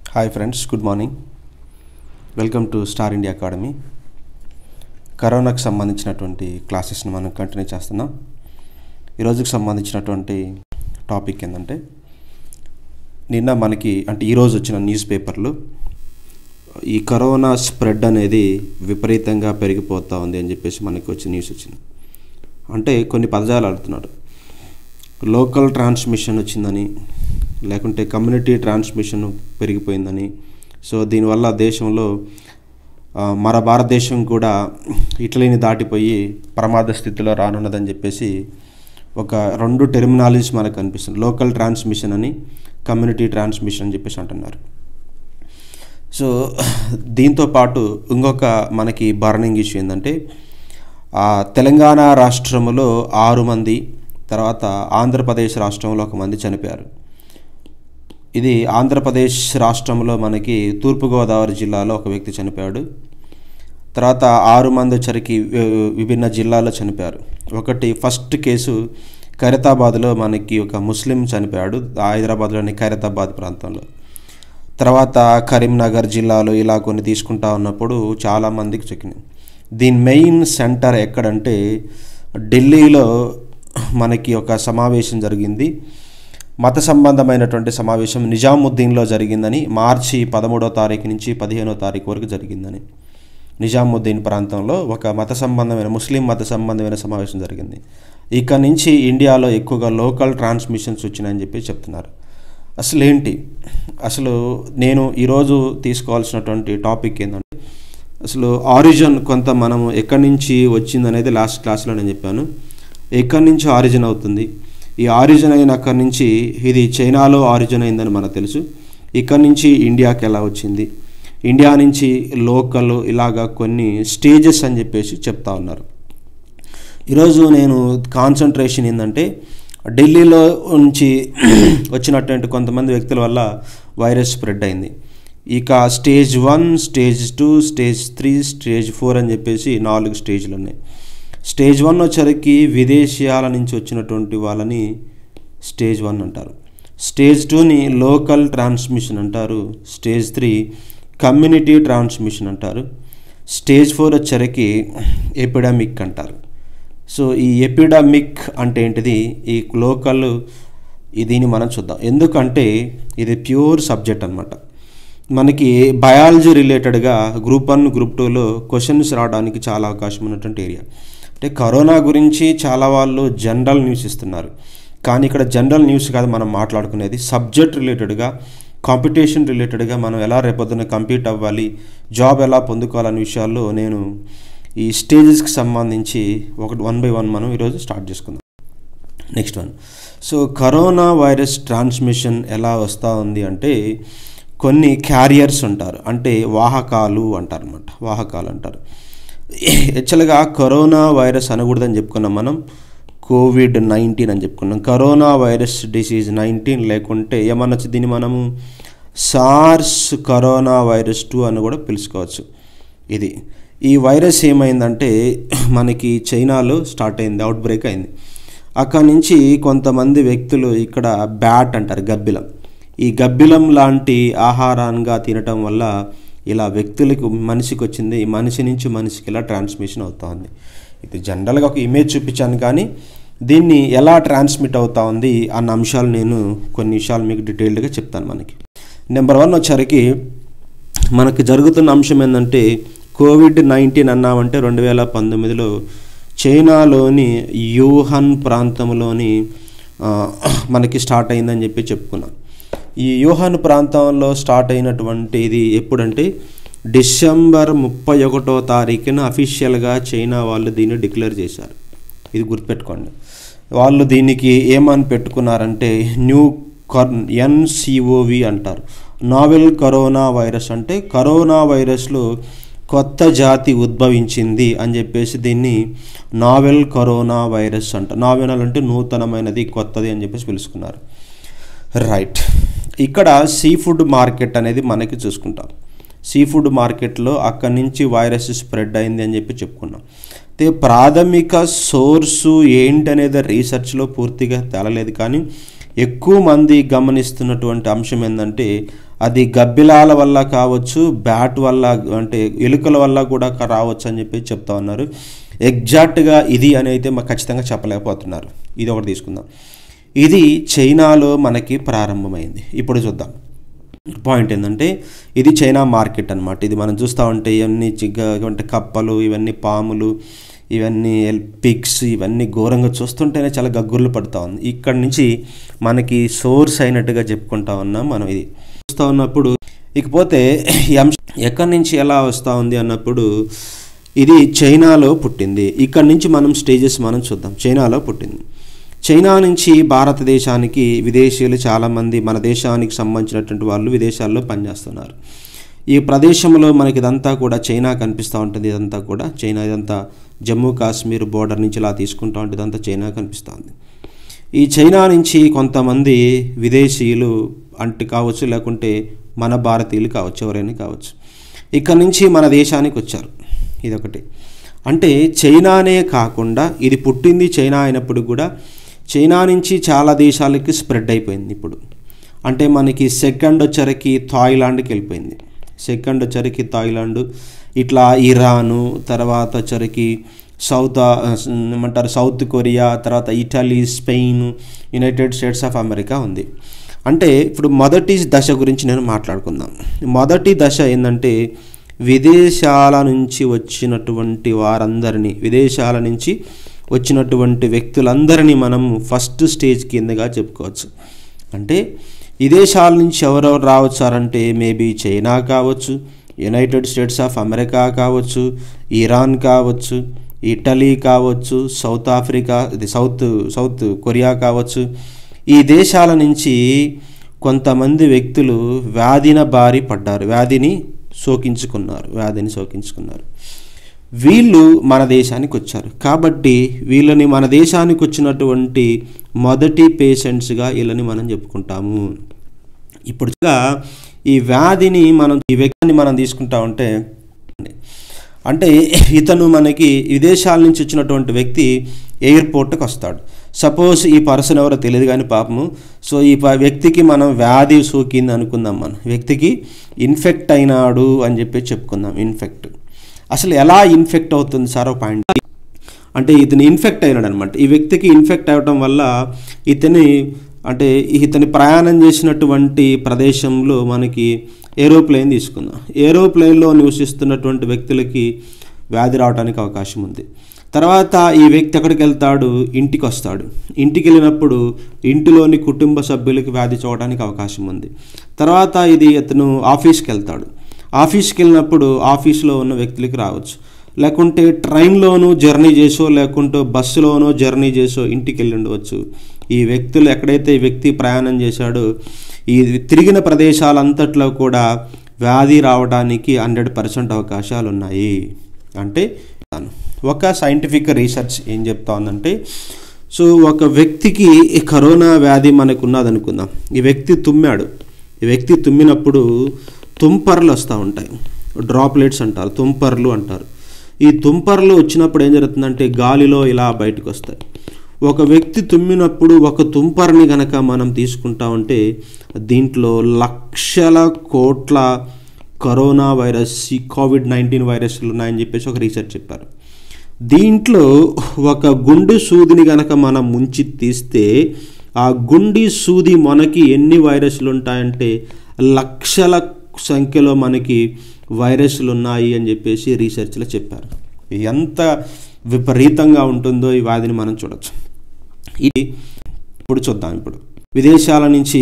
hi friends good morning welcome to star India academy కరోనాకు సంబంధించినటువంటి క్లాసెస్ని మనం కంటిన్యూ చేస్తున్నాం ఈరోజుకి సంబంధించినటువంటి టాపిక్ ఏంటంటే నిన్న మనకి అంటే ఈరోజు వచ్చిన న్యూస్ పేపర్లు ఈ కరోనా స్ప్రెడ్ అనేది విపరీతంగా పెరిగిపోతూ ఉంది అని చెప్పేసి మనకి వచ్చి న్యూస్ వచ్చింది అంటే కొన్ని పదజాలు ఆడుతున్నాడు లోకల్ ట్రాన్స్మిషన్ వచ్చిందని లేకుంటే కమ్యూనిటీ ట్రాన్స్మిషన్ పెరిగిపోయిందని సో దీనివల్ల దేశంలో ఆ, మన భారతదేశం కూడా ఇటలీని దాటిపోయి ప్రమాద స్థితిలో రానున్నదని చెప్పేసి ఒక రెండు టెర్మినాలజీస్ మనకు కనిపిస్తుంది లోకల్ ట్రాన్స్మిషన్ అని కమ్యూనిటీ ట్రాన్స్మిషన్ అని చెప్పేసి అంటున్నారు సో దీంతో పాటు ఇంకొక మనకి బర్నింగ్ ఇష్యూ ఏంటంటే ఆ, తెలంగాణ రాష్ట్రంలో ఆరు మంది తర్వాత ఆంధ్రప్రదేశ్ రాష్ట్రంలో ఒక మంది చనిపోయారు ఇది ఆంధ్రప్రదేశ్ రాష్ట్రంలో మనకి తూర్పుగోదావరి జిల్లాలో ఒక వ్యక్తి చనిపోయాడు తర్వాత ఆరు మంది వచ్చరికి వి- విభిన్న జిల్లాల్లో చనిపోయారు ఒకటి ఫస్ట్ కేసు ఖైరతాబాద్లో మనకి ఒక ముస్లిం చనిపోయాడు హైదరాబాద్లోని ఖైరతాబాద్ ప్రాంతంలో తర్వాత కరీంనగర్ జిల్లాలో ఇలా కొన్ని తీసుకుంటా ఉన్నప్పుడు చాలామందికి చెక్కినాయి దీని మెయిన్ సెంటర్ ఎక్కడంటే ఢిల్లీలో మనకి ఒక సమావేశం జరిగింది మత సంబంధమైనటువంటి సమావేశం నిజాముద్దీన్లో జరిగిందని మార్చి పదమూడో తారీఖు నుంచి పదిహేనో తారీఖు వరకు జరిగిందని నిజాముద్దీన్ ప్రాంతంలో ఒక మత సంబంధమైన ముస్లిం మత సంబంధమైన సమావేశం జరిగింది ఇక నుంచి ఇండియాలో ఎక్కువగా లోకల్ ట్రాన్స్మిషన్స్ వచ్చినాయని చెప్పి చెప్తున్నారు అసలు ఏంటి అసలు నేను ఈరోజు తీసుకోవాల్సినటువంటి టాపిక్ ఏంటంటే అసలు ఆరిజిన్ కొంత మనము ఎక్కడి నుంచి వచ్చింది అనేది లాస్ట్ క్లాస్లో నేను చెప్పాను ఎక్కడి నుంచి ఆరిజిన్ అవుతుంది ఈ ఆరిజిన్ అయిన అక్కడి నుంచి ఇది చైనాలో ఆరిజిన్ అయిందని మనకు తెలుసు ఇక్కడి నుంచి ఇండియాకి ఎలా వచ్చింది ఇండియా నుంచి లోకల్ ఇలాగా కొన్ని స్టేజెస్ అని చెప్పేసి చెప్తా ఉన్నారు ఈరోజు నేను కాన్సన్ట్రేషన్ ఏంటంటే ఢిల్లీలో నుంచి వచ్చినటువంటి కొంతమంది వ్యక్తుల వల్ల వైరస్ స్ప్రెడ్ అయింది ఇక stage one stage two stage three stage four అని చెప్పేసి నాలుగు స్టేజ్లు ఉన్నాయి స్టేజ్ వన్ వచ్చరికి విదేశీయాల నుంచి వచ్చినటువంటి వాళ్ళని స్టేజ్ వన్ అంటారు స్టేజ్ టూని లోకల్ ట్రాన్స్మిషన్ అంటారు స్టేజ్ త్రీ కమ్యూనిటీ ట్రాన్స్మిషన్ అంటారు స్టేజ్ ఫోర్ వచ్చరికి ఎపిడమిక్ అంటారు సో ఈ ఎపిడమిక్ అంటే ఏంటిది ఈ లోకల్ దీన్ని మనం చూద్దాం ఎందుకంటే ఇది ప్యూర్ సబ్జెక్ట్ అనమాట మనకి బయాలజీ రిలేటెడ్గా గ్రూప్ వన్ గ్రూప్ టూలో క్వశ్చన్స్ రావడానికి చాలా అవకాశం ఉన్నటువంటి ఏరియా అంటే కరోనా గురించి చాలా వాళ్ళు జనరల్ న్యూస్ ఇస్తున్నారు కానీ ఇక్కడ జనరల్ న్యూస్ కాదు మనం మాట్లాడుకునేది సబ్జెక్ట్ రిలేటెడ్గా కాంపిటీషన్ రిలేటెడ్గా మనం ఎలా రేపొద్దున కంప్లీట్ అవ్వాలి జాబ్ ఎలా పొందుకోవాలనే విషయాల్లో నేను ఈ స్టేజెస్కి సంబంధించి ఒకటి వన్ బై వన్ మనం ఈరోజు స్టార్ట్ చేసుకుందాం next one so corona virus transmission ఎలా వస్తూ ఉంది అంటే కొన్ని క్యారియర్స్ ఉంటారు అంటే వాహకాలు అంటారు అనమాట వాహకాలు అంటారు యాక్చువల్గా కరోనా వైరస్ అనకూడదని చెప్పుకున్నాం మనం కోవిడ్ నైన్టీన్ అని చెప్పుకున్నాం కరోనా వైరస్ డిసీజ్ నైన్టీన్ లేకుంటే ఏమనొచ్చు దీన్ని మనము సార్స్ కరోనా వైరస్ టూ అని కూడా పిలుచుకోవచ్చు ఇది ఈ వైరస్ ఏమైందంటే మనకి చైనాలో స్టార్ట్ అయింది అవుట్ బ్రేక్ అయింది అక్కడి నుంచి కొంతమంది వ్యక్తులు ఇక్కడ బ్యాట్ అంటారు గబ్బిలం ఈ గబ్బిలం లాంటి ఆహారంగా తినటం వల్ల ఇలా వ్యక్తులకు మనిషికి వచ్చింది మనిషి నుంచి మనిషికి ఇలా ట్రాన్స్మిషన్ అవుతుంది ఇది జనరల్గా ఒక ఇమేజ్ చూపించాను కానీ దీన్ని ఎలా ట్రాన్స్మిట్ అవుతా ఉంది అన్న అంశాలు నేను కొన్ని విషయాలు మీకు డీటెయిల్డ్గా చెప్తాను మనకి నెంబర్ వన్ వచ్చరికి మనకి జరుగుతున్న అంశం ఏంటంటే కోవిడ్ నైన్టీన్ అన్నామంటే రెండు వేల పంతొమ్మిదిలో చైనాలోని యూహన్ ప్రాంతంలోని ఆ, మనకి స్టార్ట్ అయిందని చెప్పి చెప్పుకున్నాం ఈ యూహన్ ప్రాంతంలో స్టార్ట్ అయినటువంటి ఇది ఎప్పుడంటే డిసెంబర్ ముప్పై ఒకటో తారీఖున అఫీషియల్గా చైనా వాళ్ళు దీన్ని డిక్లేర్ చేశారు ఇది గుర్తుపెట్టుకోండి వాళ్ళు దీనికి ఏమని పెట్టుకున్నారంటే న్యూ కర్ ఎన్సిఓవి అంటారు నావెల్ కరోనా వైరస్ అంటే కరోనా వైరస్లో కొత్త జాతి ఉద్భవించింది అని చెప్పేసి దీన్ని నావెల్ కరోనా వైరస్ అంట నావెల్ అంటే నూతనమైనది కొత్తది అని చెప్పేసి పిలుచుకున్నారు రైట్ ఇక్కడ సీ ఫుడ్ మార్కెట్ అనేది మనకి చూసుకుంటాం సీ ఫుడ్ మార్కెట్లో అక్కడి నుంచి వైరస్ స్ప్రెడ్ అయింది అని చెప్పి చెప్పుకున్నాం అయితే ప్రాథమిక సోర్సు ఏంటనేది రీసెర్చ్లో పూర్తిగా తేలలేదు కానీ ఎక్కువ మంది గమనిస్తున్నటువంటి అంశం ఏంటంటే అది గబ్బిలాల వల్ల కావచ్చు బ్యాట్ వల్ల అంటే ఎలుకల వల్ల కూడా క- రావచ్చు అని చెప్పి చెప్తా ఉన్నారు ఎగ్జాక్ట్గా ఇది అని అయితే మాకు ఖచ్చితంగా చెప్పలేకపోతున్నారు ఇది ఒకటి తీసుకుందాం ఇది చైనాలో మనకి ప్రారంభమైంది ఇప్పుడు చూద్దాం పాయింట్ ఏంటంటే ఇది చైనా మార్కెట్ అన్నమాట ఇది మనం చూస్తూ ఉంటే ఇవన్నీ చిగ్గ అంటే కప్పలు ఇవన్నీ పాములు ఇవన్నీ పిక్స్ ఇవన్నీ ఘోరంగా చూస్తుంటేనే చాలా గగ్గుర్లు పడుతూ ఉంది ఇక్కడ నుంచి మనకి సోర్స్ అయినట్టుగా చెప్పుకుంటా ఉన్నాం మనం ఇది చూస్తూ ఉన్నప్పుడు ఇకపోతే ఈ అంశం ఎక్కడి నుంచి ఎలా వస్తూ ఉంది అన్నప్పుడు ఇది చైనాలో పుట్టింది ఇక్కడ నుంచి మనం స్టేజెస్ మనం చూద్దాం చైనాలో పుట్టింది చైనా నుంచి భారతదేశానికి విదేశీయులు చాలామంది మన దేశానికి సంబంధించినటువంటి వాళ్ళు విదేశాల్లో పనిచేస్తున్నారు ఈ ప్రదేశంలో మనకి ఇదంతా కూడా చైనా కనిపిస్తూ ఉంటుంది ఇదంతా కూడా చైనా ఇదంతా జమ్మూ కాశ్మీర్ బోర్డర్ నుంచి ఇలా తీసుకుంటూ ఉంటుంది ఇదంతా చైనా కనిపిస్తుంది ఈ చైనా నుంచి కొంతమంది విదేశీయులు అంటే కావచ్చు లేకుంటే మన భారతీయులు కావచ్చు ఎవరైనా కావచ్చు ఇక్కడ నుంచి మన దేశానికి వచ్చారు ఇదొకటి అంటే చైనానే కాకుండా ఇది పుట్టింది చైనా అయినప్పుడు కూడా చైనా నుంచి చాలా దేశాలకి స్ప్రెడ్ అయిపోయింది ఇప్పుడు అంటే మనకి సెకండ్ వచ్చరికి థాయిలాండ్కి వెళ్ళిపోయింది సెకండ్ వచ్చరికి థాయిలాండ్ ఇట్లా ఇరాను తర్వాత వచ్చరికి సౌత్ ఆ, ఏమంటారు సౌత్ కొరియా తర్వాత Italy Spain United States of America ఉంది అంటే ఇప్పుడు మొదటి దశ గురించి నేను మాట్లాడుకుందాం మొదటి దశ ఏంటంటే విదేశాల నుంచి వచ్చినటువంటి వారందరినీ విదేశాల నుంచి వచ్చినటువంటి వ్యక్తులందరినీ మనం ఫస్ట్ స్టేజ్ కిందగా చెప్పుకోవచ్చు అంటే విదేశాల నుంచి ఎవరెవరు రావచ్చారంటే మేబీ చైనా కావచ్చు యునైటెడ్ స్టేట్స్ ఆఫ్ అమెరికా కావచ్చు ఇరాన్ కావచ్చు ఇటలీ కావచ్చు సౌత్ ఆఫ్రికా ఇది సౌత్ సౌత్ కొరియా కావచ్చు ఈ దేశాల నుంచి కొంతమంది వ్యక్తులు వ్యాధిన బారి పడ్డారు వ్యాధిని సోకించుకున్నారు వ్యాధిని సోకించుకున్నారు వీళ్ళు మన దేశానికి వచ్చారు కాబట్టి వీళ్ళని మన దేశానికి వచ్చినటువంటి మొదటి పేషెంట్స్గా వీళ్ళని మనం చెప్పుకుంటాము ఇప్పుడు ఈ వ్యాధిని మనం ఈ వ్యక్తిని మనం తీసుకుంటా ఉంటే అంటే ఇతను మనకి విదేశాల నుంచి వచ్చినటువంటి వ్యక్తి ఎయిర్పోర్ట్కి వస్తాడు సపోజ్ ఈ పర్సన్ ఎవరో తెలియదు కానీ పాపము సో ఈ ప- వ్యక్తికి మనం వ్యాధి సోకింది అనుకుందాం మనం వ్యక్తికి ఇన్ఫెక్ట్ అయినాడు అని చెప్పి చెప్పుకుందాం ఇన్ఫెక్ట్ అసలు ఎలా ఇన్ఫెక్ట్ అవుతుంది సార్ ఒక పాయింట్ అంటే ఇతను ఇన్ఫెక్ట్ అయినాడు అనమాట ఈ వ్యక్తికి ఇన్ఫెక్ట్ అవ్వడం వల్ల ఇతని అంటే ఇతని ప్రయాణం చేసినటువంటి ప్రదేశంలో మనకి ఏరోప్లేన్ తీసుకుందాం ఏరోప్లేన్లో నివసిస్తున్నటువంటి వ్యక్తులకి వ్యాధి రావడానికి అవకాశం ఉంది తర్వాత ఈ వ్యక్తి ఎక్కడికి వెళ్తాడు ఇంటికి వస్తాడు ఇంటికి వెళ్ళినప్పుడు ఇంటిలోని కుటుంబ సభ్యులకి వ్యాధి చూడడానికి అవకాశం ఉంది తర్వాత ఇది ఇతను ఆఫీస్కి వెళ్తాడు ఆఫీస్కి వెళ్ళినప్పుడు ఆఫీస్లో ఉన్న వ్యక్తులకి రావచ్చు లేకుంటే ట్రైన్లోనూ జర్నీ చేసో లేకుంటే బస్సులోనో జర్నీ చేసో ఇంటికి వెళ్ళి ఉండవచ్చు ఈ వ్యక్తులు ఎక్కడైతే ఈ వ్యక్తి ప్రయాణం చేశాడో ఈ తిరిగిన ప్రదేశాలంతట్లో కూడా వ్యాధి రావడానికి హండ్రెడ్ పర్సెంట్ అవకాశాలు ఉన్నాయి అంటే ఒక సైంటిఫిక్ రీసెర్చ్ ఏం చెప్తా ఉందంటే సో ఒక వ్యక్తికి ఈ కరోనా వ్యాధి మనకు ఉన్నదనుకుందాం ఈ వ్యక్తి తుమ్మాడు ఈ వ్యక్తి తుమ్మినప్పుడు తుంపర్లు వస్తూ ఉంటాయి డ్రాప్లెట్స్ అంటారు తుంపర్లు అంటారు ఈ తుంపర్లు వచ్చినప్పుడు ఏం జరుగుతుందంటే గాలిలో ఇలా బయటకు వస్తాయి ఒక వ్యక్తి తుమ్మినప్పుడు ఒక తుంపర్ని గనక మనం తీసుకుంటా ఉంటే దీంట్లో లక్షల కోట్ల కరోనా వైరస్ ఈ కోవిడ్ నైన్టీన్ వైరస్లు ఉన్నాయని చెప్పేసి ఒక రీసెర్చ్ చెప్పారు దీంట్లో ఒక గుండు సూదిని గనక మనం ముంచి తీస్తే ఆ గుండి సూది మనకి ఎన్ని వైరస్లు ఉంటాయంటే లక్షల సంఖ్యలో మనకి వైరస్లు ఉన్నాయి అని చెప్పేసి రీసెర్చ్లో చెప్పారు ఎంత విపరీతంగా ఉంటుందో ఈ వ్యాధిని మనం చూడొచ్చు ఇది ఇప్పుడు చూద్దాం ఇప్పుడు విదేశాల నుంచి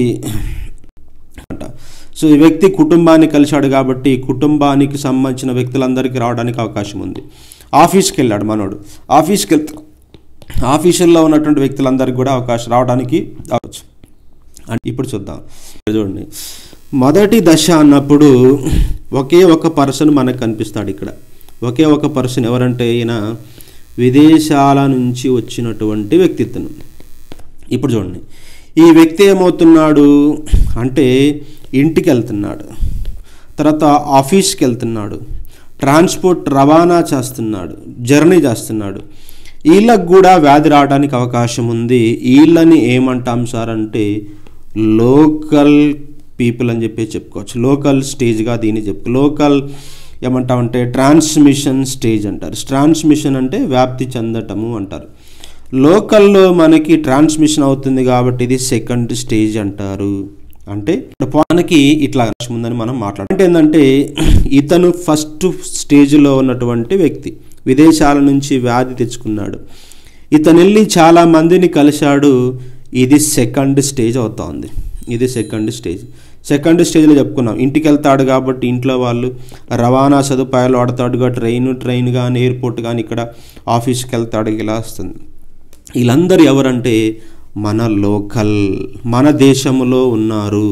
అంట సో ఈ వ్యక్తి కుటుంబాన్ని కలిశాడు కాబట్టి కుటుంబానికి సంబంధించిన వ్యక్తులందరికీ రావడానికి అవకాశం ఉంది ఆఫీస్కి వెళ్ళాడు మనోడు ఆఫీస్కి వెళ్తే ఆఫీసుల్లో ఉన్నటువంటి వ్యక్తులందరికీ కూడా అవకాశం రావడానికి అవచ్చు అంటే ఇప్పుడు చూద్దాం ఇక్కడ చూడండి మొదటి దశ అన్నప్పుడు ఒకే ఒక పర్సన్ మనకు కనిపిస్తాడు ఇక్కడ ఒకే ఒక పర్సన్ ఎవరంటే ఈయన విదేశాల నుంచి వచ్చినటువంటి వ్యక్తిత్వం ఇప్పుడు చూడండి ఈ వ్యక్తి ఏమవుతున్నాడు అంటే ఇంటికి వెళ్తున్నాడు తర్వాత ఆఫీస్కి వెళ్తున్నాడు ట్రాన్స్పోర్ట్ రవాణా చేస్తున్నాడు జర్నీ చేస్తున్నాడు వీళ్ళకు కూడా వ్యాధి రావడానికి అవకాశం ఉంది వీళ్ళని ఏమంటాం సార్ అంటే లోకల్ పీపుల్ అని చెప్పి చెప్పుకోవచ్చు లోకల్ స్టేజ్గా దీన్ని చెప్పు లోకల్ ఏమంటామంటే ట్రాన్స్మిషన్ స్టేజ్ అంటారు ట్రాన్స్మిషన్ అంటే వ్యాప్తి చెందటము అంటారు లోకల్లో మనకి ట్రాన్స్మిషన్ అవుతుంది కాబట్టి ఇది సెకండ్ స్టేజ్ అంటారు అంటే మనకి ఇట్లా ఉందని మనం మాట్లాడాలి అంటే ఏంటంటే ఇతను ఫస్ట్ స్టేజ్లో ఉన్నటువంటి వ్యక్తి విదేశాల నుంచి వ్యాధి తెచ్చుకున్నాడు ఇతను వెళ్ళి చాలా మందిని కలిశాడు ఇది సెకండ్ స్టేజ్ అవుతోంది ఇది సెకండ్ స్టేజ్ సెకండ్ స్టేజ్లో చెప్పుకున్నాం ఇంటికి వెళ్తాడు కాబట్టి ఇంట్లో వాళ్ళు రవాణా సదుపాయాలు వాడతాడుగా ట్రైన్ ట్రైన్ కానీ ఎయిర్పోర్ట్ కానీ ఇక్కడ ఆఫీస్కి వెళ్తాడు ఇలా వస్తుంది వీళ్ళందరూ ఎవరంటే మన లోకల్ మన దేశంలో ఉన్నారు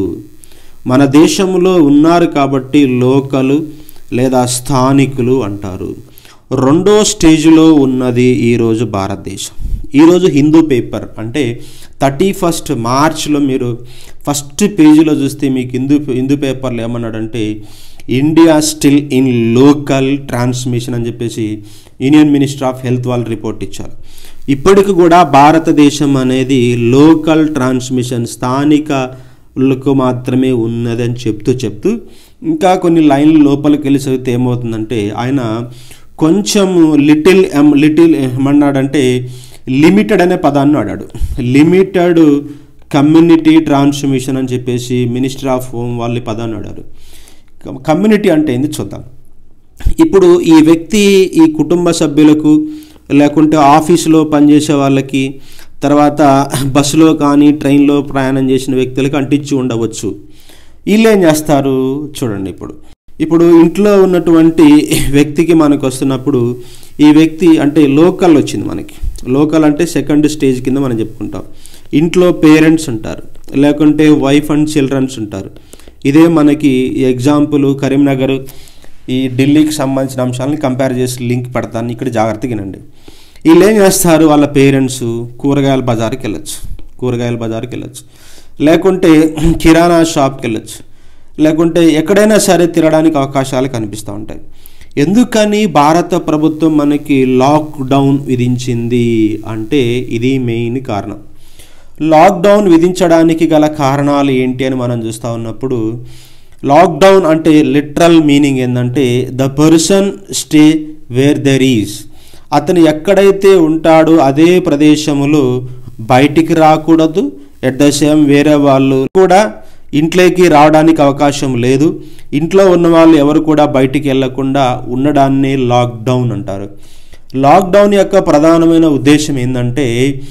మన దేశంలో ఉన్నారు కాబట్టి లోకలు లేదా స్థానికులు అంటారు రెండో స్టేజ్లో ఉన్నది ఈరోజు భారతదేశం ఈరోజు హిందూ పేపర్ అంటే థర్టీ ఫస్ట్ మార్చ్లో మీరు ఫస్ట్ పేజీలో చూస్తే మీకు హిందూ హిందూ పేపర్లో ఏమన్నాడంటే India still in local transmission అని చెప్పేసి యూనియన్ మినిస్టర్ ఆఫ్ హెల్త్ వాళ్ళు రిపోర్ట్ ఇచ్చారు ఇప్పటికి కూడా భారతదేశం అనేది లోకల్ ట్రాన్స్మిషన్ స్థానికలకు మాత్రమే ఉన్నదని చెప్తూ చెప్తూ ఇంకా కొన్ని లైన్లు లోపలికి వెళ్ళి చదివితే ఏమవుతుందంటే ఆయన కొంచెం లిటిల్ ఎం లిటిల్ ఏమన్నాడంటే లిమిటెడ్ అనే పదాన్ని వాడాడు లిమిటెడ్ కమ్యూనిటీ ట్రాన్స్మిషన్ అని చెప్పేసి మినిస్టర్ ఆఫ్ హోమ్ వాళ్ళు ఈ పదాన్ని వాడారు కమ్యూనిటీ అంటే ఏంది చూద్దాం ఇప్పుడు ఈ వ్యక్తి ఈ కుటుంబ సభ్యులకు లేకుంటే ఆఫీసులో పనిచేసే వాళ్ళకి తర్వాత బస్సులో కానీ ట్రైన్లో ప్రయాణం చేసిన వ్యక్తులకు అంటించి ఉండవచ్చు వీళ్ళు ఏం చేస్తారు చూడండి ఇప్పుడు ఇప్పుడు ఇంట్లో ఉన్నటువంటి వ్యక్తికి మనకు వస్తున్నప్పుడు ఈ వ్యక్తి అంటే లోకల్ వచ్చింది మనకి లోకల్ అంటే సెకండ్ స్టేజ్ కింద మనం చెప్పుకుంటాం ఇంట్లో పేరెంట్స్ ఉంటారు లేకుంటే వైఫ్ అండ్ చిల్డ్రన్స్ ఉంటారు ఇదే మనకి ఎగ్జాంపుల్ కరీంనగర్ ఈ ఢిల్లీకి సంబంధించిన అంశాలను కంపేర్ చేసి లింక్ పెడతాను ఇక్కడ జాగ్రత్తగా వినండి వీళ్ళు ఏం చేస్తారు వాళ్ళ పేరెంట్స్ కూరగాయల బజార్కి వెళ్ళొచ్చు కూరగాయల బజార్కి వెళ్ళొచ్చు లేకుంటే కిరాణా షాప్కి వెళ్ళొచ్చు లేకుంటే ఎక్కడైనా సరే తినడానికి అవకాశాలు కనిపిస్తూ ఉంటాయి ఎందుకని భారత ప్రభుత్వం మనకి లాక్డౌన్ విధించింది అంటే ఇది మెయిన్ కారణం లాక్డౌన్ విధించడానికి గల కారణాలు ఏంటి అని మనం చూస్తూ ఉన్నప్పుడు లాక్డౌన్ అంటే లిటరల్ మీనింగ్ ఏంటంటే the person stay where there is అతను ఎక్కడైతే ఉంటాడో అదే ప్రదేశంలో బయటికి రాకూడదు ఎట్ ద సేమ్ వేరే వాళ్ళు కూడా ఇంట్లోకి రావడానికి అవకాశం లేదు ఇంట్లో ఉన్న వాళ్ళు ఎవరు కూడా బయటికి వెళ్లకుండా ఉండడాన్ని లాక్డౌన్ అంటారు లాక్డౌన్ యొక్క ప్రధానమైన ఉద్దేశం ఏంటంటే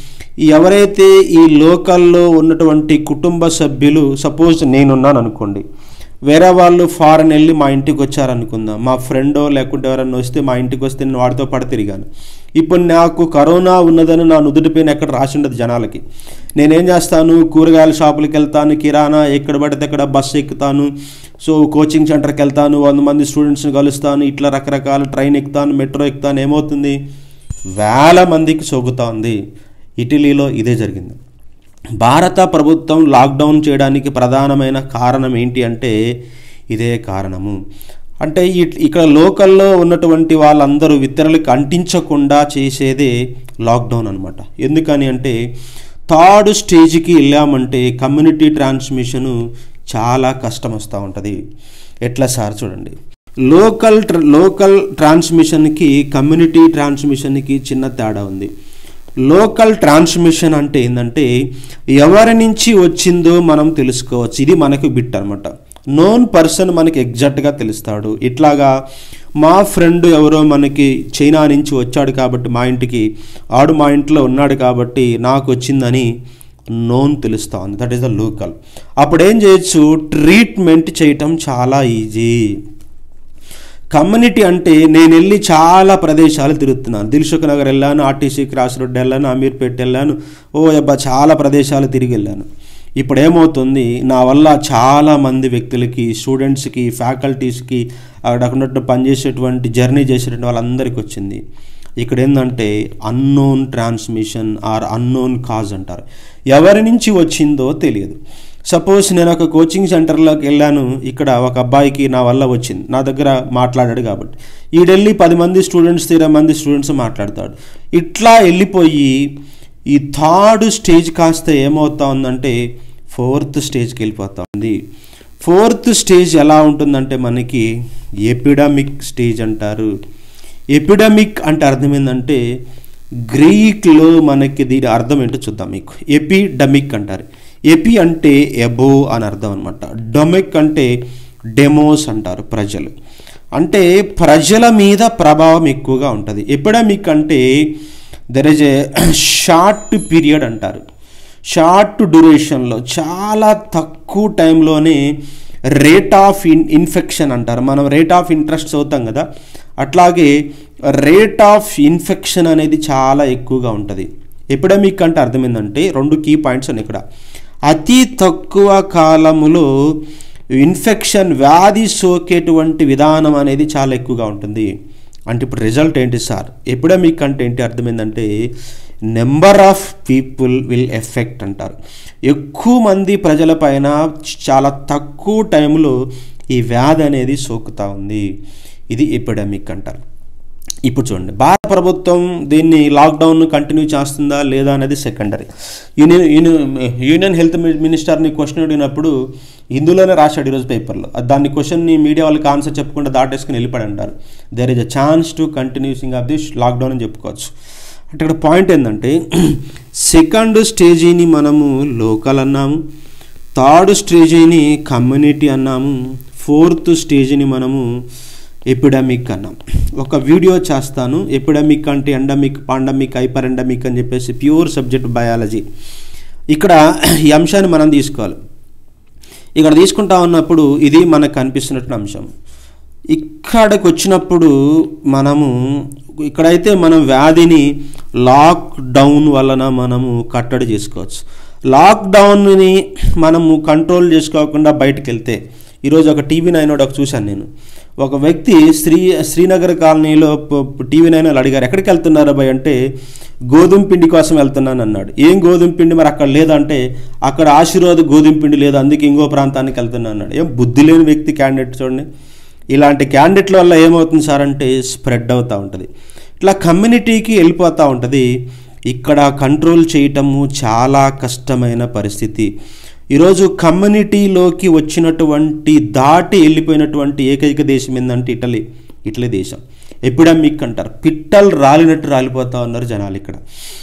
ఎవరైతే ఈ లోకల్లో ఉన్నటువంటి కుటుంబ సభ్యులు సపోజ్ నేనున్నాను అనుకోండి వేరే వాళ్ళు ఫారెన్ వెళ్ళి మా ఇంటికి వచ్చారనుకుందాం మా ఫ్రెండో లేకుంటే ఎవరైనా వస్తే మా ఇంటికి వస్తే నేను వాడితో పడ తిరిగాను ఇప్పుడు నాకు కరోనా ఉన్నదని నా నుదుటిపైన ఎక్కడ రాసి ఉండదు జనాలకి నేనేం చేస్తాను కూరగాయల షాపులకి వెళ్తాను కిరాణా ఎక్కడ పడితే అక్కడ బస్సు ఎక్కుతాను సో కోచింగ్ సెంటర్కి వెళ్తాను వంద మంది స్టూడెంట్స్ని కలుస్తాను ఇట్లా రకరకాల ట్రైన్ ఎక్కుతాను మెట్రో ఎక్కుతాను ఏమవుతుంది వేల మందికి సోకుతోంది ఇటలీలో ఇదే జరిగింది భారత ప్రభుత్వం లాక్డౌన్ చేయడానికి ప్రధానమైన కారణం ఏంటి అంటే ఇదే కారణము అంటే ఇక్కడ లోకల్లో ఉన్నటువంటి వాళ్ళందరూ ఇతరులకు అంటించకుండా చేసేదే లాక్డౌన్ అనమాట ఎందుకని అంటే థర్డ్ స్టేజ్కి వెళ్ళామంటే కమ్యూనిటీ ట్రాన్స్మిషను చాలా కష్టం వస్తూ ఉంటుంది ఎట్లా సార్ చూడండి లోకల్ లోకల్ ట్రాన్స్మిషన్కి కమ్యూనిటీ ట్రాన్స్మిషన్కి చిన్న తేడా ఉంది లోకల్ ట్రాన్స్మిషన్ అంటే ఏంటంటే ఎవరి నుంచి వచ్చిందో మనం తెలుసుకోవచ్చు ఇది మనకు బిట్ అనమాట నోన్ పర్సన్ మనకి ఎగ్జాక్ట్గా తెలుస్తాడు ఇట్లాగా మా ఫ్రెండ్ ఎవరో మనకి చైనా నుంచి వచ్చాడు కాబట్టి మా ఇంటికి ఆడు మా ఇంట్లో ఉన్నాడు కాబట్టి నాకు వచ్చిందని నోన్ తెలుస్తూ ఉంది దట్ ఈస్ ద లోకల్ అప్పుడు ఏం చేయొచ్చు ట్రీట్మెంట్ చేయటం చాలా ఈజీ కమ్యూనిటీ అంటే నేను వెళ్ళి చాలా ప్రదేశాలు తిరుగుతున్నాను దిల్సుఖ్ నగర్ వెళ్ళాను ఆర్టీసీ క్రాస్ రోడ్ వెళ్ళాను అమీర్పేట్ వెళ్ళాను ఓ అబ్బా చాలా ప్రదేశాలు తిరిగి వెళ్ళాను ఇప్పుడు ఏమవుతుంది నా వల్ల చాలా మంది వ్యక్తులకి స్టూడెంట్స్కి ఫ్యాకల్టీస్కి అక్కడ ఉన్నట్టు పనిచేసేటువంటి జర్నీ చేసేటువంటి వాళ్ళందరికీ వచ్చింది ఇక్కడ ఏంటంటే unknown transmission or unknown cause అంటారు ఎవరి నుంచి వచ్చిందో తెలియదు సపోజ్ నేను ఒక కోచింగ్ సెంటర్లోకి వెళ్ళాను ఇక్కడ ఒక అబ్బాయికి నా వల్ల వచ్చింది నా దగ్గర మాట్లాడాడు కాబట్టి ఈడెళ్ళి పది మంది స్టూడెంట్స్ ఇరవై మంది స్టూడెంట్స్ మాట్లాడతాడు ఇట్లా వెళ్ళిపోయి ఈ థర్డ్ స్టేజ్ కాస్త ఏమవుతా ఉందంటే ఫోర్త్ స్టేజ్కి వెళ్ళిపోతా ఉంది ఫోర్త్ స్టేజ్ ఎలా ఉంటుందంటే మనకి ఎపిడమిక్ స్టేజ్ అంటారు ఎపిడమిక్ అంటే అర్థం ఏంటంటే గ్రీక్లో మనకి దీని అర్థం ఏంటో చూద్దాం మీకు ఎపిడమిక్ అంటారు ఎపి అంటే ఎబో అని అర్థం అనమాట డొమిక్ అంటే డెమోస్ అంటారు ప్రజలు అంటే ప్రజల మీద ప్రభావం ఎక్కువగా ఉంటుంది ఎపిడమిక్ అంటే there is a short period అంటారు షార్ట్ డ్యూరేషన్లో చాలా తక్కువ టైంలోనే రేట్ ఆఫ్ ఇన్ ఇన్ఫెక్షన్ అంటారు మనం రేట్ ఆఫ్ ఇంట్రెస్ట్ చదువుతాం కదా అట్లాగే రేట్ ఆఫ్ ఇన్ఫెక్షన్ అనేది చాలా ఎక్కువగా ఉంటుంది ఎపిడమిక్ అంటే అర్థం ఏంటంటే రెండు కీ పాయింట్స్ ఉన్నాయి ఇక్కడ అతి తక్కువ కాలములో ఇన్ఫెక్షన్ వ్యాధి సోకేటువంటి విధానం అనేది చాలా ఎక్కువగా ఉంటుంది అంటే ఇప్పుడు రిజల్ట్ ఏంటి సార్ ఎపిడమిక్ అంటే ఏంటి అర్థం ఏంటంటే number of people will effect అంటారు ఎక్కువ మంది ప్రజలపైన చాలా తక్కువ టైంలో ఈ వ్యాధి అనేది సోకుతా ఉంది ఇది ఎపిడమిక్ అంటారు ఇప్పుడు చూడండి భారత ప్రభుత్వం దీన్ని లాక్డౌన్ కంటిన్యూ చేస్తుందా లేదా అనేది secondary union union union health మినిస్టర్ని క్వశ్చన్ అడిగినప్పుడు ఇందులోనే రాశాడు ఈరోజు పేపర్లో దాన్ని క్వశ్చన్ని మీడియా వాళ్ళకి ఆన్సర్ చెప్పకుండా దాటేసుకుని వెళ్ళిపోయి అంటారు there is a chance to continuing of this lockdown అని చెప్పుకోవచ్చు అంటే ఇక్కడ పాయింట్ ఏంటంటే సెకండ్ స్టేజీని మనము లోకల్ అన్నాము థర్డ్ స్టేజీని కమ్యూనిటీ అన్నాము ఫోర్త్ స్టేజ్ని మనము ఎపిడమిక్ అన్నాం ఒక వీడియో చేస్తాను ఎపిడమిక్ అంటే ఎండమిక్ పాండమిక్ హైపర్ ఎండమిక్ అని చెప్పేసి ప్యూర్ సబ్జెక్ట్ బయాలజీ ఇక్కడ ఈ అంశాన్ని మనం తీసుకోవాలి ఇక్కడ తీసుకుంటా ఉన్నప్పుడు ఇది మనకు కనిపిస్తున్నట్టు అంశం ఇక్కడికి వచ్చినప్పుడు మనము ఇక్కడైతే మనం వ్యాధిని లాక్డౌన్ వలన మనము కట్టడి చేసుకోవచ్చు లాక్డౌన్ని మనము కంట్రోల్ చేసుకోకుండా బయటకు వెళ్తే ఈరోజు ఒక టీవీ నైన్ ఒకటి చూశాను నేను ఒక వ్యక్తి శ్రీ శ్రీనగర్ కాలనీలో టీవీ నైన్ వాళ్ళు అడిగారు ఎక్కడికి వెళ్తున్నారు భయ్ అంటే గోధుమ పిండి కోసం వెళ్తున్నాను అన్నాడు ఏం గోధుమ పిండి మరి అక్కడ లేదంటే అక్కడ ఆశీర్వాద గోధుమ పిండి లేదు అందుకే ఇంకో ప్రాంతానికి వెళ్తున్నాను అన్నాడు ఏం బుద్ధి లేని వ్యక్తి క్యాండిడేట్ చూడండి ఇలాంటి క్యాండిడేట్ల వల్ల ఏమవుతుంది సార్ అంటే స్ప్రెడ్ అవుతూ ఉంటుంది ఇట్లా కమ్యూనిటీకి వెళ్ళిపోతూ ఉంటుంది ఇక్కడ కంట్రోల్ చేయటము చాలా కష్టమైన పరిస్థితి ఈరోజు కమ్యూనిటీలోకి వచ్చినటువంటి దాటి వెళ్ళిపోయినటువంటి ఏకైక దేశం ఏంటంటే ఇటలీ ఇటలీ దేశం ఎపిడమిక్ అంటారు పిట్టలు రాలినట్టు రాలిపోతా ఉన్నారు జనాలు ఇక్కడ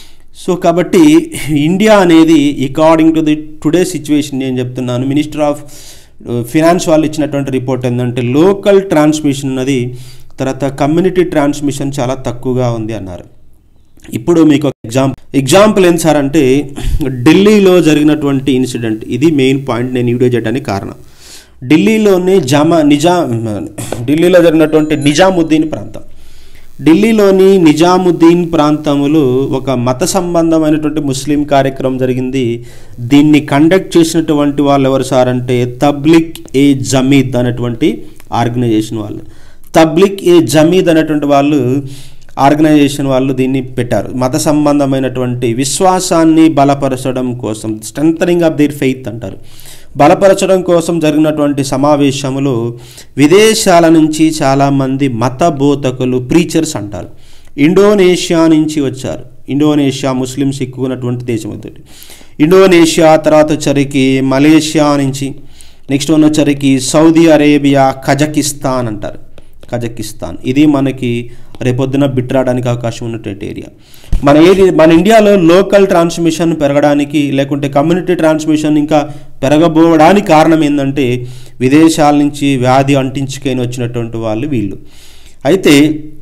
సో కాబట్టి ఇండియా అనేది according to the today situation నేను చెప్తున్నాను మినిస్టర్ ఆఫ్ ఫినాన్స్ వాళ్ళు ఇచ్చినటువంటి రిపోర్ట్ ఏంటంటే లోకల్ ట్రాన్స్మిషన్ అన్నది తర్వాత కమ్యూనిటీ ట్రాన్స్మిషన్ చాలా తక్కువగా ఉంది అన్నారు ఇప్పుడు మీకు ఒక ఎగ్జాంపుల్ ఎగ్జాంపుల్ ఏం సార్ అంటే ఢిల్లీలో జరిగినటువంటి ఇన్సిడెంట్ ఇది మెయిన్ పాయింట్ నేను వీడియో చేయడానికి కారణం ఢిల్లీలోని జమా నిజా ఢిల్లీలో జరిగినటువంటి నిజాముద్దీన్ ప్రాంతం ఢిల్లీలోని నిజాముద్దీన్ ప్రాంతంలో ఒక మత సంబంధమైనటువంటి ముస్లిం కార్యక్రమం జరిగింది దీన్ని కండక్ట్ చేసినటువంటి వాళ్ళు ఎవరు సార్ అంటే తబ్లిక్ ఏ జమీద్ అనేటువంటి ఆర్గనైజేషన్ వాళ్ళు తబ్లిక్ ఏ జమీద్ అనేటువంటి వాళ్ళు ఆర్గనైజేషన్ వాళ్ళు దీన్ని పెట్టారు మత సంబంధమైనటువంటి విశ్వాసాన్ని బలపరచడం కోసం స్ట్రెంథనింగ్ ఆఫ్ దేర్ ఫెయిత్ అంటారు బలపరచడం కోసం జరిగినటువంటి సమావేశంలో విదేశాల నుంచి చాలామంది మత బోధకులు ప్రీచర్స్ అంటారు ఇండోనేషియా నుంచి వచ్చారు ఇండోనేషియా ముస్లిమ్స్ ఎక్కువ ఉన్నటువంటి దేశం ఒకటి ఇండోనేషియా తర్వాత వచ్చరికి మలేషియా నుంచి నెక్స్ట్ వన్ వచ్చరికి సౌదీ అరేబియా కజకిస్తాన్ అంటారు కజకిస్తాన్ ఇది మనకి రేపొద్దున బిట్ రావడానికి అవకాశం ఉన్నటువంటి ఏరియా మన ఏది మన ఇండియాలో లోకల్ ట్రాన్స్మిషన్ పెరగడానికి లేకుంటే కమ్యూనిటీ ట్రాన్స్మిషన్ ఇంకా పెరగబోవడానికి కారణం ఏంటంటే విదేశాల నుంచి వ్యాధి అంటించుకొని వచ్చినటువంటి వాళ్ళు వీళ్ళు అయితే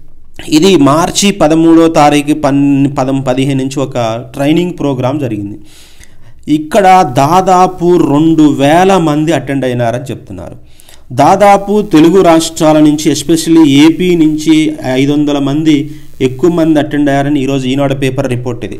ఇది మార్చి పదమూడో తారీఖు పన్ పదం పదిహేను నుంచి ఒక ట్రైనింగ్ ప్రోగ్రాం జరిగింది ఇక్కడ దాదాపు రెండు వేల మంది అటెండ్ అయినారని చెప్తున్నారు దాదాపు తెలుగు రాష్ట్రాల నుంచి ఎస్పెషల్లీ ఏపీ నుంచి ఐదు వందల మంది ఎక్కువ మంది అటెండ్ అయ్యారని ఈరోజు ఈనాడు పేపర్ రిపోర్ట్ ఇది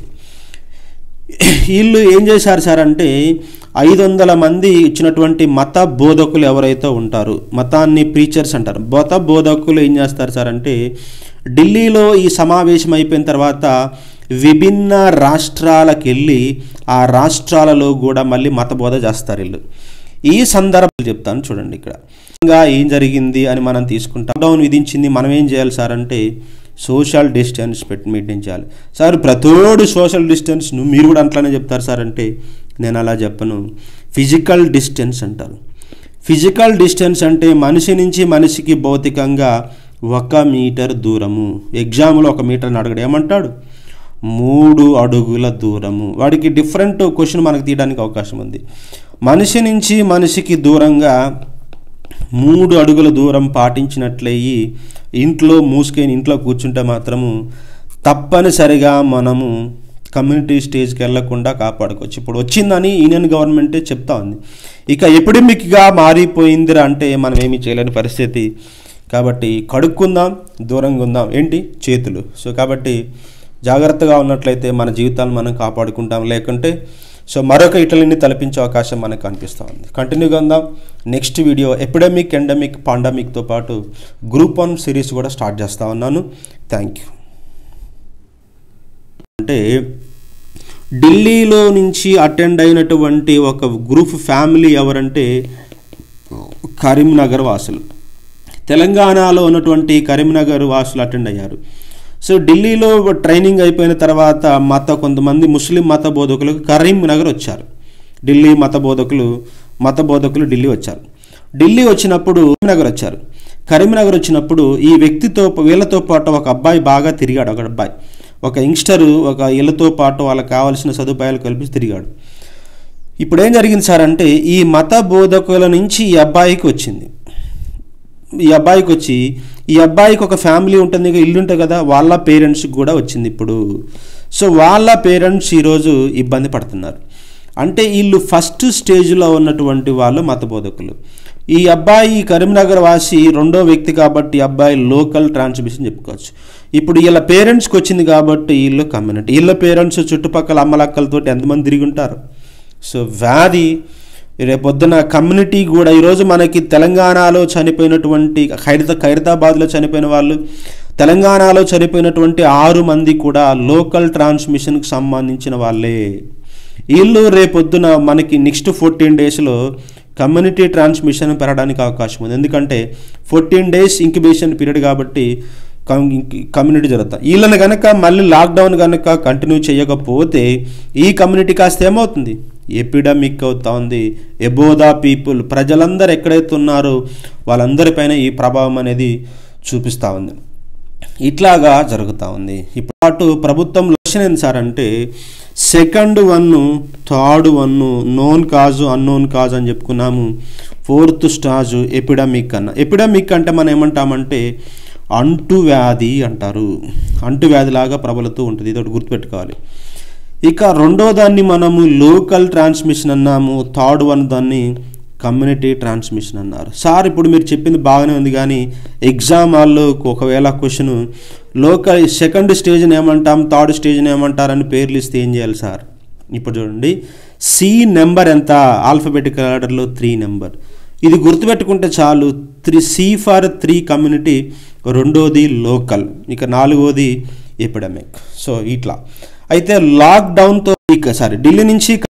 వీళ్ళు ఏం చేశారు సార్ అంటే ఐదు వందల మంది ఇచ్చినటువంటి మత బోధకులు ఎవరైతే ఉంటారు మతాన్ని ప్రీచర్స్ అంటారు మత బోధకులు ఏం చేస్తారు సార్ అంటే ఢిల్లీలో ఈ సమావేశం అయిపోయిన తర్వాత విభిన్న రాష్ట్రాలకు వెళ్ళి ఆ రాష్ట్రాలలో కూడా మళ్ళీ మత బోధ చేస్తారు వీళ్ళు ఈ సందర్భాలు చెప్తాను చూడండి ఇక్కడ ఇంకా ఏం జరిగింది అని మనం తీసుకుంటాం లాక్డౌన్ విధించింది మనం ఏం చేయాలి సార్ అంటే సోషల్ డిస్టెన్స్ పెట్టి మెయింటైన్ చేయాలి సార్ ప్రతోడు సోషల్ డిస్టెన్స్ను మీరు కూడా అట్లానే చెప్తారు సార్ అంటే నేను అలా చెప్పను ఫిజికల్ డిస్టెన్స్ అంటారు ఫిజికల్ డిస్టెన్స్ అంటే మనిషి నుంచి మనిషికి భౌతికంగా ఒక మీటర్ దూరము ఎగ్జామ్లో ఒక మీటర్ అడగడు ఏమంటాడు మూడు అడుగుల దూరము వాడికి డిఫరెంట్ క్వశ్చన్ మనకు తీయడానికి అవకాశం ఉంది మనిషి నుంచి మనిషికి దూరంగా మూడు అడుగుల దూరం పాటించినట్లయి ఇంట్లో మూసుకొని ఇంట్లో కూర్చుంటే మాత్రము తప్పనిసరిగా మనము కమ్యూనిటీ స్టేజ్కి వెళ్లకుండా కాపాడుకోవచ్చు ఇప్పుడు వచ్చిందని యూనియన్ గవర్నమెంటే చెప్తా ఉంది ఇక ఎపిడమిక్గా మారిపోయిందిరా అంటే మనం ఏమీ చేయలేని పరిస్థితి కాబట్టి కడుక్కుందాం దూరంగా ఉందాం ఏంటి చేతులు సో కాబట్టి జాగ్రత్తగా ఉన్నట్లయితే మన జీవితాలను మనం కాపాడుకుంటాం లేకుంటే సో మరొక ఇటలీని తలపించే అవకాశం మనకు కనిపిస్తూ ఉంది కంటిన్యూగా ఉందాం నెక్స్ట్ వీడియో ఎపిడమిక్ ఎండమిక్ పాండమిక్తో పాటు గ్రూప్ వన్ సిరీస్ కూడా స్టార్ట్ చేస్తూ ఉన్నాను థ్యాంక్ యూ అంటే ఢిల్లీలో నుంచి అటెండ్ అయినటువంటి ఒక గ్రూప్ ఫ్యామిలీ ఎవరంటే కరీంనగర్ వాసులు తెలంగాణలో ఉన్నటువంటి కరీంనగర్ వాసులు అటెండ్ అయ్యారు సో ఢిల్లీలో ట్రైనింగ్ అయిపోయిన తర్వాత మత కొంతమంది ముస్లిం మత బోధకులకు కరీంనగర్ వచ్చారు ఢిల్లీ మత బోధకులు మత బోధకులు ఢిల్లీ వచ్చారు ఢిల్లీ వచ్చినప్పుడు కరీంనగర్ వచ్చారు కరీంనగర్ వచ్చినప్పుడు ఈ వ్యక్తితో వీళ్ళతో పాటు ఒక అబ్బాయి బాగా తిరిగాడు ఒక అబ్బాయి ఒక యంగ్స్టరు ఒక ఇళ్ళతో పాటు వాళ్ళకి కావాల్సిన సదుపాయాలు కల్పించి తిరిగాడు ఇప్పుడు ఏం జరిగింది సార్ అంటే ఈ మత బోధకుల నుంచి ఈ అబ్బాయికి వచ్చింది ఈ అబ్బాయికి వచ్చి ఈ అబ్బాయికి ఒక ఫ్యామిలీ ఉంటుంది ఇక ఇల్లు ఉంటుంది కదా వాళ్ళ పేరెంట్స్కి కూడా వచ్చింది ఇప్పుడు సో వాళ్ళ పేరెంట్స్ ఈరోజు ఇబ్బంది పడుతున్నారు అంటే వీళ్ళు ఫస్ట్ స్టేజ్లో ఉన్నటువంటి వాళ్ళు మత బోధకులు ఈ అబ్బాయి కరీంనగర్ వాసి రెండో వ్యక్తి కాబట్టి ఈ అబ్బాయి లోకల్ ట్రాన్స్మిషన్ చెప్పుకోవచ్చు ఇప్పుడు వీళ్ళ పేరెంట్స్కి వచ్చింది కాబట్టి వీళ్ళు కమ్యూనిటీ వీళ్ళ పేరెంట్స్ చుట్టుపక్కల అమ్మలక్కలతో ఎంతమంది తిరిగి ఉంటారు సో వ్యాధి రేపొద్దున కమ్యూనిటీ కూడా ఈరోజు మనకి తెలంగాణలో చనిపోయినటువంటి ఖైరత ఖైరతాబాద్లో చనిపోయిన వాళ్ళు తెలంగాణలో చనిపోయినటువంటి ఆరు మంది కూడా లోకల్ ట్రాన్స్మిషన్కి సంబంధించిన వాళ్ళే వీళ్ళు రేపొద్దున మనకి నెక్స్ట్ ఫోర్టీన్ డేస్లో కమ్యూనిటీ ట్రాన్స్మిషన్ పెరగడానికి అవకాశం ఉంది ఎందుకంటే ఫోర్టీన్ డేస్ ఇంక్యుబేషన్ పీరియడ్ కాబట్టి కమ్యూనిటీ జరుగుతాయి వీళ్ళని కనుక మళ్ళీ లాక్డౌన్ కనుక కంటిన్యూ చేయకపోతే ఈ కమ్యూనిటీ కాస్త ఏమవుతుంది ఎపిడమిక్ అవుతా ఉంది ఎబోదా పీపుల్ ప్రజలందరూ ఎక్కడైతే ఉన్నారో వాళ్ళందరిపైన ఈ ప్రభావం అనేది చూపిస్తూ ఉంది ఇట్లాగా జరుగుతూ ఉంది ఇప్పుడు అటు ప్రభుత్వం లక్ష్యం ఏంటి సార్ అంటే second one third one known cause unknown cause అని చెప్పుకున్నాము ఫోర్త్ స్టాజు ఎపిడమిక్ అన్న ఎపిడమిక్ అంటే మనం ఏమంటామంటే అంటువ్యాధి అంటారు అంటువ్యాధిలాగా ప్రబలుతూ ఉంటుంది ఇది ఒకటి గుర్తుపెట్టుకోవాలి ఇక రెండో దాన్ని మనము లోకల్ ట్రాన్స్మిషన్ అన్నాము థర్డ్ వన్ దాన్ని కమ్యూనిటీ ట్రాన్స్మిషన్ అన్నారు సార్ ఇప్పుడు మీరు చెప్పింది బాగానే ఉంది కానీ ఎగ్జామ్ హాల్లో ఒకవేళ క్వశ్చన్ లోకల్ సెకండ్ స్టేజ్ని ఏమంటాం థర్డ్ స్టేజ్ని ఏమంటారని పేర్లు ఇస్తే ఏం చేయాలి సార్ ఇప్పుడు చూడండి సి నెంబర్ ఎంత ఆల్ఫబెటికల్ ఆర్డర్లో త్రీ నెంబర్ ఇది గుర్తుపెట్టుకుంటే చాలు three C for three community రెండోది లోకల్ ఇక నాలుగోది ఎపిడమిక్ సో ఇట్లా అయితే లాక్డౌన్తో ఇక సారీ ఢిల్లీ నుంచి